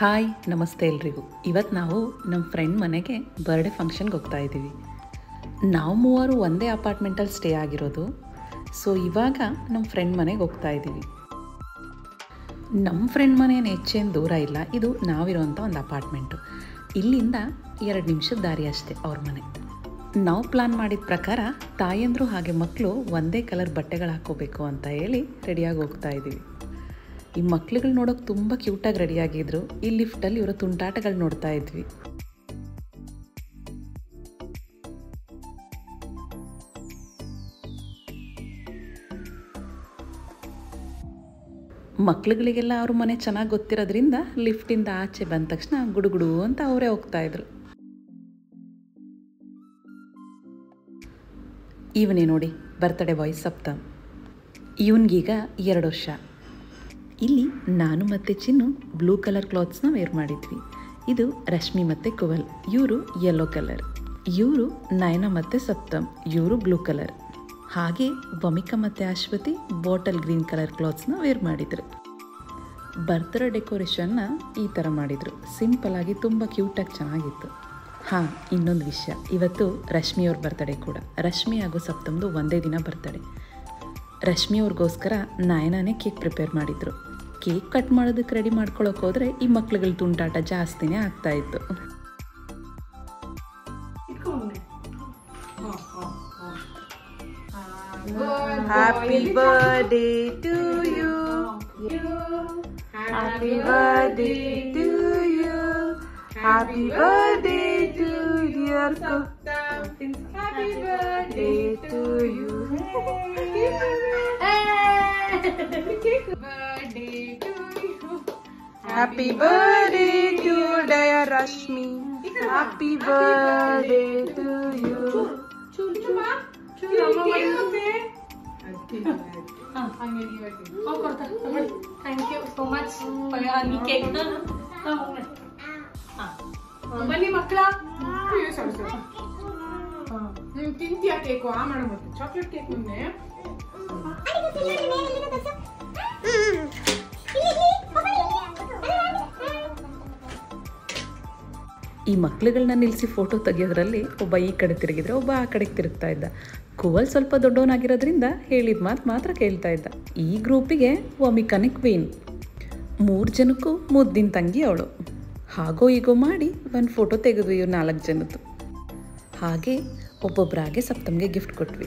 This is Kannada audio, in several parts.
ಹಾಯ್ ನಮಸ್ತೆ ಎಲ್ರಿಗೂ ಇವತ್ತು ನಾವು ನಮ್ಮ ಫ್ರೆಂಡ್ ಮನೆಗೆ ಬರ್ಡೇ ಫಂಕ್ಷನ್ಗೆ ಹೋಗ್ತಾ ಇದ್ದೀವಿ ನಾವು ಮೂವರು ಒಂದೇ ಅಪಾರ್ಟ್ಮೆಂಟಲ್ಲಿ ಸ್ಟೇ ಆಗಿರೋದು ಸೊ ಇವಾಗ ನಮ್ಮ ಫ್ರೆಂಡ್ ಮನೆಗೆ ಹೋಗ್ತಾ ಇದ್ದೀವಿ ನಮ್ಮ ಫ್ರೆಂಡ್ ಮನೆ ಏನು ಹೆಚ್ಚೇನು ದೂರ ಇಲ್ಲ ಇದು ನಾವಿರೋಂಥ ಒಂದು ಅಪಾರ್ಟ್ಮೆಂಟು ಇಲ್ಲಿಂದ ಎರಡು ನಿಮಿಷದ ದಾರಿ ಅಷ್ಟೇ ಅವ್ರ ಮನೆ ನಾವು ಪ್ಲಾನ್ ಮಾಡಿದ ಪ್ರಕಾರ ತಾಯಂದರು ಹಾಗೆ ಮಕ್ಕಳು ಒಂದೇ ಕಲರ್ ಬಟ್ಟೆಗಳು ಹಾಕೋಬೇಕು ಅಂತ ಹೇಳಿ ರೆಡಿಯಾಗಿ ಹೋಗ್ತಾ ಇದ್ದೀವಿ ಈ ಮಕ್ಳುಗಳು ನೋಡೋಕೆ ತುಂಬ ಕ್ಯೂಟಾಗಿ ರೆಡಿಯಾಗಿದ್ರು ಈ ಲಿಫ್ಟಲ್ಲಿ ಇವರ ತುಂಟಾಟಗಳು ನೋಡ್ತಾ ಇದ್ವಿ ಮಕ್ಳುಗಳಿಗೆಲ್ಲ ಅವ್ರ ಮನೆ ಚೆನ್ನಾಗಿ ಗೊತ್ತಿರೋದ್ರಿಂದ ಲಿಫ್ಟಿಂದ ಆಚೆ ಬಂದ ತಕ್ಷಣ ಗುಡುಗುಡು ಅಂತ ಅವರೇ ಹೋಗ್ತಾ ಇದ್ರು ಇವನೇ ನೋಡಿ ಬರ್ತಡೇ ಬಾಯ್ ಸಪ್ತಮ್ ಇವನಿಗೀಗ ಎರಡು ವರ್ಷ ಇಲ್ಲಿ ನಾನು ಮತ್ತು ಚಿನ್ನು ಬ್ಲೂ ಕಲರ್ ಕ್ಲಾತ್ಸ್ನ ವೇರ್ ಮಾಡಿದ್ವಿ ಇದು ರಶ್ಮಿ ಮತ್ತು ಕುವಲ್ ಇವರು ಯೆಲ್ಲೋ ಕಲರ್ ಇವರು ನಯನ ಮತ್ತು ಸಪ್ತಮ್ ಇವರು ಬ್ಲೂ ಕಲರ್ ಹಾಗೆ ವಮಿಕಾ ಮತ್ತು ಅಶ್ವತಿ ಬಾಟಲ್ ಗ್ರೀನ್ ಕಲರ್ ಕ್ಲಾತ್ಸ್ನ ವೇರ್ ಮಾಡಿದ್ರು ಬರ್ತ್ಡೇ ಡೆಕೋರೇಷನ್ನ ಈ ಥರ ಮಾಡಿದರು ಸಿಂಪಲ್ಲಾಗಿ ತುಂಬ ಕ್ಯೂಟಾಗಿ ಚೆನ್ನಾಗಿತ್ತು ಹಾಂ ಇನ್ನೊಂದು ವಿಷಯ ಇವತ್ತು ರಶ್ಮಿ ಅವ್ರ ಬರ್ತಡೇ ಕೂಡ ರಶ್ಮಿ ಹಾಗೂ ಸಪ್ತಮ್ದು ಒಂದೇ ದಿನ ಬರ್ತಡೇ ರಶ್ಮಿ ಅವ್ರಿಗೋಸ್ಕರ ನಾಯನಾನೇ ಕೇಕ್ ಪ್ರಿಪೇರ್ ಮಾಡಿದರು ಕೇಕ್ ಕಟ್ ಮಾಡೋದಕ್ಕೆ ರೆಡಿ ಮಾಡ್ಕೊಳಕ್ಕೆ ಹೋದರೆ ಈ ಮಕ್ಳುಗಳ ತುಂಟಾಟ ಜಾಸ್ತಿನೇ ಆಗ್ತಾ ಇತ್ತು Happy birthday to you. Happy birthday to you. Happy birthday to dear Cook. Happy birthday to you. Happy birthday to dear Rashmi. Happy birthday to you. Thank you so much ಈ ಕೇಕ್ ಬನ್ನಿ ಮಕ್ಕಳ ನೀನ್ ತಿಂತೀಯ ಕೇಕು ಆ ಮಾಡ ಮತ್ತೆ ಚಾಕ್ಲೇಟ್ ಕೇಕ್ ಮುಂದೆ ಈ ಮಕ್ಳುಗಳನ್ನ ನಿಲ್ಲಿಸಿ ಫೋಟೋ ತೆಗಿಯೋದ್ರಲ್ಲಿ ಒಬ್ಬ ಈ ಕಡೆ ತಿರುಗಿದ್ರೆ ಒಬ್ಬ ಆ ಕಡೆಗೆ ತಿರುಗ್ತಾ ಇದ್ದ ಕುವಲ್ ಸ್ವಲ್ಪ ದೊಡ್ಡವನಾಗಿರೋದ್ರಿಂದ ಹೇಳಿದ ಮಾತು ಮಾತ್ರ ಕೇಳ್ತಾ ಇದ್ದ ಈ ಗ್ರೂಪಿಗೆ ವಮಿಕನೆ ಕ್ವೀನ್ ಮೂರು ಜನಕ್ಕೂ ಮುದ್ದಿನ ತಂಗಿ ಅವಳು ಹಾಗೋ ಈಗೋ ಮಾಡಿ ಒಂದು ಫೋಟೋ ತೆಗೆದ್ವಿ ಇವ್ರು ನಾಲ್ಕು ಜನದ್ದು ಹಾಗೆ ಒಬ್ಬೊಬ್ಬರಾಗೆ ಸಪ್ತಮ್ಗೆ ಗಿಫ್ಟ್ ಕೊಟ್ವಿ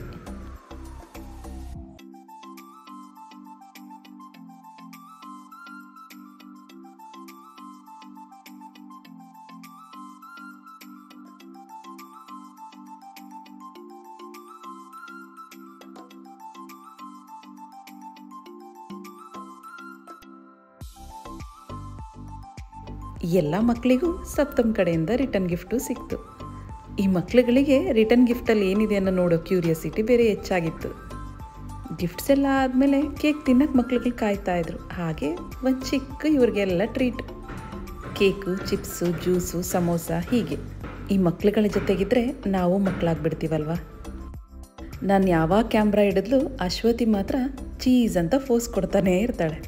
ಎಲ್ಲ ಮಕ್ಕಳಿಗೂ ಸಪ್ತಮ್ ಕಡೆಯಿಂದ ರಿಟರ್ನ್ ಗಿಫ್ಟು ಸಿಕ್ತು ಈ ಮಕ್ಳುಗಳಿಗೆ ರಿಟರ್ನ್ ಗಿಫ್ಟಲ್ಲಿ ಏನಿದೆ ಅನ್ನೋ ನೋಡೋ ಕ್ಯೂರಿಯಾಸಿಟಿ ಬೇರೆ ಹೆಚ್ಚಾಗಿತ್ತು ಗಿಫ್ಟ್ಸ್ ಎಲ್ಲ ಆದಮೇಲೆ ಕೇಕ್ ತಿನ್ನಕ್ಕೆ ಮಕ್ಳುಗಳು ಕಾಯ್ತಾ ಇದ್ರು ಹಾಗೆ ಒಂದು ಚಿಕ್ಕ ಇವ್ರಿಗೆಲ್ಲ treat cake chips juice samosa ಹೀಗೆ ಈ ಮಕ್ಳುಗಳ ಜೊತೆಗಿದ್ರೆ ನಾವು ಮಕ್ಕಳಾಗ್ಬಿಡ್ತೀವಲ್ವ ನಾನು ಯಾವಾಗ ಕ್ಯಾಮ್ರಾ ಹಿಡಿದ್ಲು ಅಶ್ವತಿ ಮಾತ್ರ ಚೀಸ್ ಅಂತ ಫೋಸ್ ಕೊಡ್ತಾನೇ ಇರ್ತಾಳೆ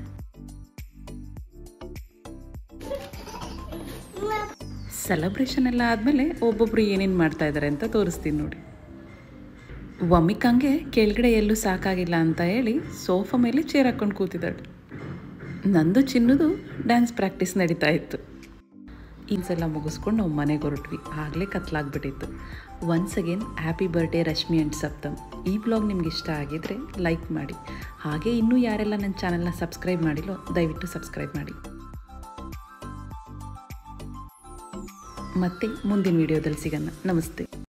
ಸೆಲೆಬ್ರೇಷನ್ ಎಲ್ಲ ಆದಮೇಲೆ ಒಬ್ಬೊಬ್ರು ಏನೇನು ಮಾಡ್ತಾ ಇದ್ದಾರೆ ಅಂತ ತೋರಿಸ್ತೀನಿ ನೋಡಿ ವಮಿಕಂಗೆ ಕೆಳಗಡೆ ಎಲ್ಲೂ ಸಾಕಾಗಿಲ್ಲ ಅಂತ ಹೇಳಿ ಸೋಫಾ ಮೇಲೆ ಚೇರ್ ಹಾಕ್ಕೊಂಡು ಕೂತಿದ್ದಾಳೆ ನಂದು ಚಿನ್ನದು ಡ್ಯಾನ್ಸ್ ಪ್ರಾಕ್ಟೀಸ್ ನಡೀತಾ ಇತ್ತು ಇನ್ಸೆಲ್ಲ ಮುಗಿಸ್ಕೊಂಡು ನಾವು ಮನೆಗೆ ಹೊರಟ್ವಿ ಆಗಲೇ ಕತ್ಲಾಗ್ಬಿಟ್ಟಿತ್ತು once again happy birthday Rashmi and Saptam ಈ ಬ್ಲಾಗ್ ನಿಮ್ಗೆ ಇಷ್ಟ ಆಗಿದ್ರೆ ಲೈಕ್ ಮಾಡಿ ಹಾಗೆ ಇನ್ನೂ ಯಾರೆಲ್ಲ ನನ್ನ ಚಾನಲ್ನ ಸಬ್ಸ್ಕ್ರೈಬ್ ಮಾಡಿಲ್ಲೋ ದಯವಿಟ್ಟು ಸಬ್ಸ್ಕ್ರೈಬ್ ಮಾಡಿ ಮತ್ತೆ ಮುಂದಿನ ವಿಡಿಯೋದಲ್ಲಿ ಸಿಗೋಣ ನಮಸ್ತೆ